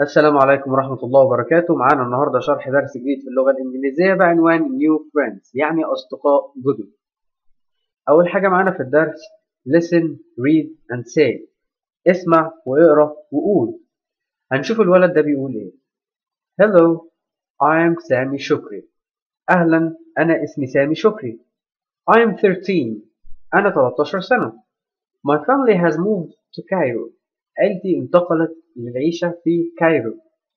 السلام عليكم ورحمة الله وبركاته معانا النهاردة شرح درس جديد في اللغة الإنجليزية بعنوان New Friends يعني أصدقاء جدد أول حاجة معانا في الدرس Listen, read and say اسمع واقرأ وقول هنشوف الولد ده بيقول إيه Hello, I am سامي شكري أهلا أنا اسمي سامي شكري I am 13 أنا 13 سنة My family has moved to Cairo عيلتي انتقلت للعيشة في كايرو.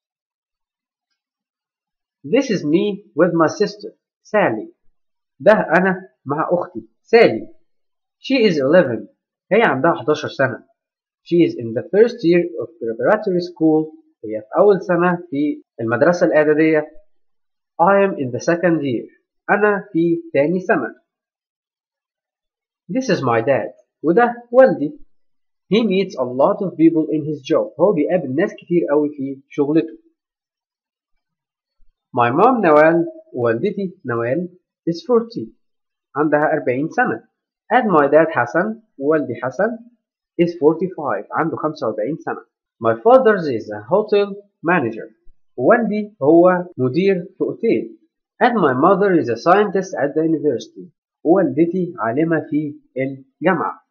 This is me with my sister, Sally. ده أنا مع أختي سالي. She is 11. هي عندها 11 سنة. She is in the first year of preparatory school. هي في أول سنة في المدرسة الإعدادية. I am in the second year. أنا في تاني سنة. This is my dad. وده والدي. He meets a lot of people in his job. هو بيقابل ناس كتير قوي في شغلته. My mom نوال والدتي نوال is 40 عندها 40 سنة. And my dad حسن والدي حسن is 45 عنده 45 سنة. My father is a hotel manager. والدي هو مدير في أوتيل. And my mother is a scientist at the university. والدتي عالمة في الجامعة.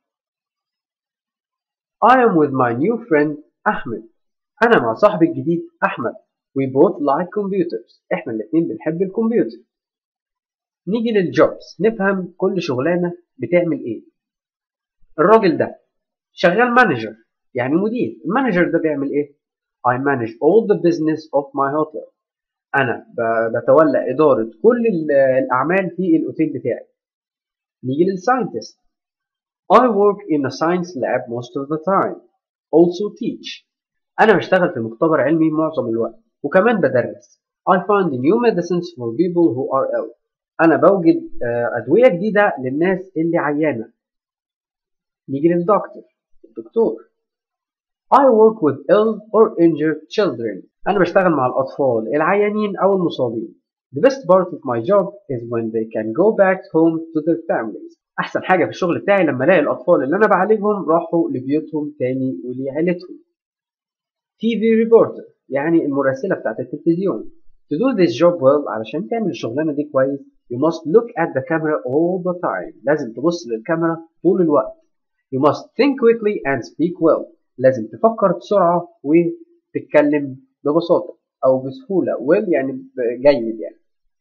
I am with my new friend أحمد. أنا مع صاحبي الجديد أحمد. We both like computers. إحنا الاتنين بنحب الكمبيوتر. نيجي للجوبز نفهم كل شغلانة بتعمل إيه. الراجل ده شغال مانجر يعني مدير. المانجر ده بيعمل إيه؟ I manage all the business of my hotel. أنا بتولى إدارة كل الأعمال في الأوتيل بتاعي. نيجي للساينتست I work in a science lab most of the time. Also teach. أنا بشتغل في مختبر علمي معظم الوقت وكمان بدرس. I find new medicines for people who are ill. أنا بوجد أدوية جديدة للناس اللي عيانة. نيجي للدكتور. الدكتور. I work with ill or injured children. أنا بشتغل مع الأطفال العيانين أو المصابين. The best part of my job is when they can go back home to their families. احسن حاجه في الشغل بتاعي لما الاقي الاطفال اللي انا بعالجهم راحوا لبيوتهم تاني ولعيلتهم تي في ريبورتر يعني المراسله بتاعت التلفزيون to do this job well علشان تعمل الشغلانه دي كويس you must look at the camera all the time لازم تبص للكاميرا طول الوقت you must think quickly and speak well لازم تفكر بسرعه وتتكلم ببساطه او بسهوله well يعني جيد يعني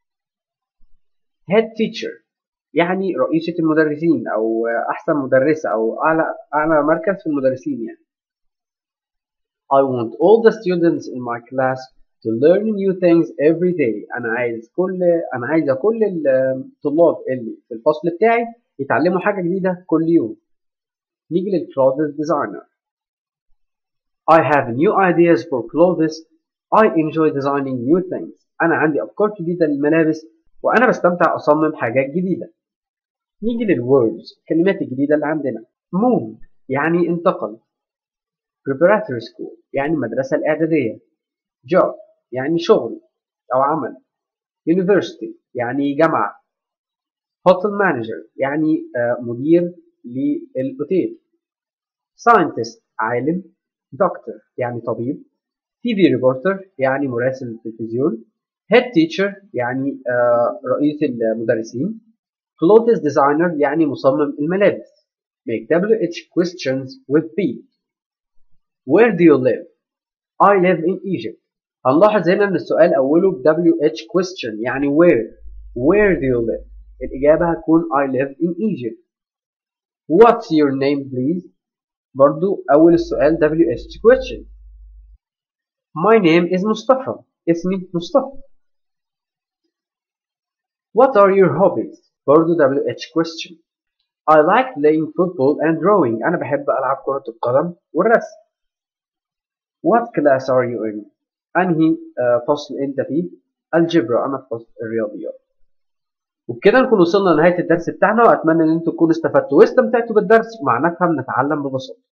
head teacher يعني رئيسة المدرسين أو أحسن مدرسة أو أعلى أعلى مركز في المدرسين يعني. I want all the students in my class to learn new things every day. أنا عايز كل أنا عايزة كل الطلاب اللي في الفصل بتاعي يتعلموا حاجة جديدة كل يوم. نيجي للclothes designer. I have new ideas for clothes. I enjoy designing new things. أنا عندي أفكار جديدة للملابس وأنا بستمتع أصمم حاجات جديدة. نيجي للوردز الكلمات الجديدة اللي عندنا move يعني انتقل preparatory school يعني المدرسة الإعدادية job يعني شغل أو عمل university يعني جامعة hotel manager يعني مدير للأوتيل scientist عالم doctor يعني طبيب TV reporter يعني مراسل التلفزيون head teacher يعني رئيس المدرسين clothes designer يعني مصمم الملابس make WH questions with P where do you live I live in Egypt هنلاحظ هنا ان السؤال اوله ب WH question يعني where where do you live الإجابة هتكون I live in Egypt what's your name please برضو أول السؤال WH question my name is مصطفى اسمي مصطفى what are your hobbies برضو WH question I like playing football and drawing أنا بحب ألعب كرة القدم والرسم What class are you in؟ أنهي فصل أنت فيه؟ الجبرا أنا في فصل الرياضيات وبكده نكون وصلنا لنهاية الدرس بتاعنا وأتمنى إن أنتم تكونوا استفدتوا واستمتعتوا بالدرس ومع نفهم نتعلم ببساطة